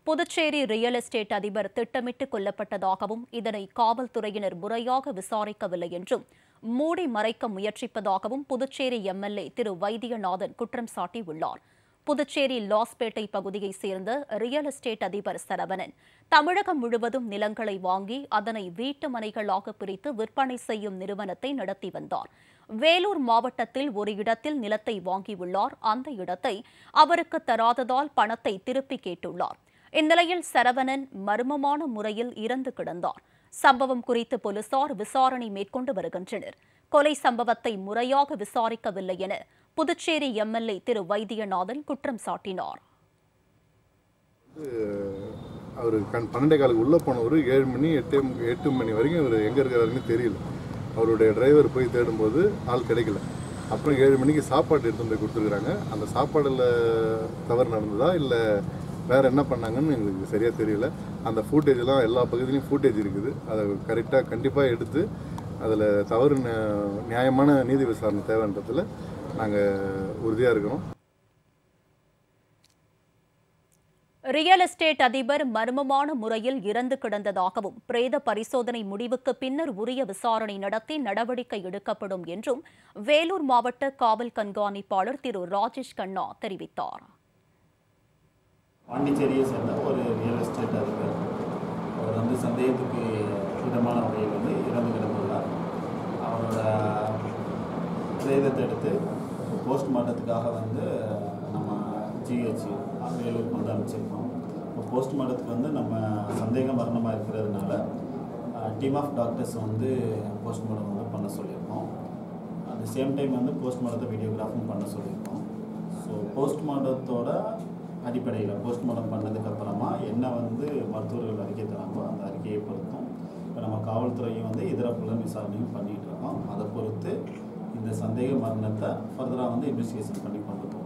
Puducherry real estate அதிபர் திட்டமிட்டு கொல்லப்பட்டதாகவும் இதனை காவல்துறையினர் முறையாக விசாரிக்கவில்லை என்றும் மூடி மறைக்க முயற்சிப்பதாகவும் புதுச்சேரி எம்எல்ஏ திரு வைத்தியநாதன் குற்றம் சாட்டியுள்ளார் புதுச்சேரி லாஸ்பேட்டை பகுதியைச் சேர்ந்த ரியல் எஸ்டேட் அதிபர் சரவணன் தமிழகம் முழுவதும் நிலங்களை வாங்கி அதனை வீட்டு மனைகளாக பிரித்து விற்பனை செய்யும் நிறுவனத்தை நடத்தி வந்தார் வேலூர் மாவட்டத்தில் ஒரு இடத்தில் நிலத்தை வாங்கியுள்ளார் அந்த இடத்தை அவருக்கு தராததால் பணத்தை திருப்பி கேட்டுள்ளார் இந்நிலையில் சரவணன் மர்மமான முறையில் இறந்து கிடந்தார் சம்பவம் குறித்து போலீசார் விசாரணை மேற்கொண்டு வருகின்றனர் கொலை சம்பவத்தை முறையாக விசாரிக்கவில்லை என புதுச்சேரி எம்எல்ஏ திரு வைத்தியநாதன் குற்றம் சாட்டினார் அவர் கண் பன்னெண்டே காலுக்கு உள்ளே போனவர் ஏழு மணி எட்டு எட்டு மணி வரைக்கும் இவர் எங்கே இருக்கிறாருன்னு தெரியல அவருடைய டிரைவர் போய் தேடும்போது ஆள் கிடைக்கல அப்புறம் ஏழு மணிக்கு சாப்பாடு எடுத்து போய் கொடுத்துருக்குறாங்க அந்த சாப்பாடில் தவறு நடந்ததா இல்லை வேறு என்ன பண்ணாங்கன்னு எங்களுக்கு சரியாக தெரியல அந்த ஃபூட்டேஜ்லாம் எல்லா பகுதியிலையும் ஃபூட்டேஜ் இருக்குது அதை கரெக்டாக கண்டிப்பாக எடுத்து அதில் தவறு நியா- நியாயமான நீதி விசாரணை தேவைன்றதுல நாங்கள் உறுதியாக இருக்கிறோம் ரியல் எஸ்டேட் அதிபர் மர்மமான முறையில் இறந்து கிடந்ததாகவும் பிரேத பரிசோதனை முடிவுக்கு பின்னர் உரிய விசாரணை நடத்தி நடவடிக்கை எடுக்கப்படும் என்றும் வேலூர் மாவட்ட காவல் கண்காணிப்பாளர் திரு ராஜேஷ் கண்ணா தெரிவித்தார் பாண்டிச்சேரியை சேர்ந்த ஒரு ரியல் எஸ்டேட் அதிபர் அவர் வந்து சந்தேகத்துக்கு இடமான வகையில் வந்து இறந்து கிடந்துள்ளார் அவரோட பிரேதத்தை எடுத்து போஸ்ட்மார்ட்டத்துக்காக வந்து நம்ம ஜிஹெச் வேலூருக்கு வந்து அனுப்பிச்சிருக்கோம் இப்போ போஸ்ட்மார்ட்டத்துக்கு வந்து நம்ம சந்தேக மரணமாக இருக்கிறதுனால டீம் ஆஃப் டாக்டர்ஸ் வந்து போஸ்ட்மார்ட்டம் வந்து பண்ண சொல்லியிருக்கோம் அட் சேம் டைம் வந்து போஸ்ட்மார்ட்டத்தை வீடியோகிராஃபும் பண்ண சொல்லியிருக்கோம் ஸோ போஸ்ட்மார்ட்டத்தோட அடிப்படையில் போஸ்ட்மார்ட்டம் பண்ணதுக்கப்புறமா என்ன வந்து மருத்துவர்கள் அறிக்கை தராங்களோ அந்த அறிக்கையை பொறுத்தும் இப்போ நம்ம காவல்துறையும் வந்து இதர புலன் விசாரணையும் பண்ணிகிட்டு இருக்கோம் அதை பொறுத்து இந்த சந்தேக மரணத்தை ஃபர்தராக வந்து இன்வெஸ்டிகேஷன் பண்ணி கொண்டு போவோம்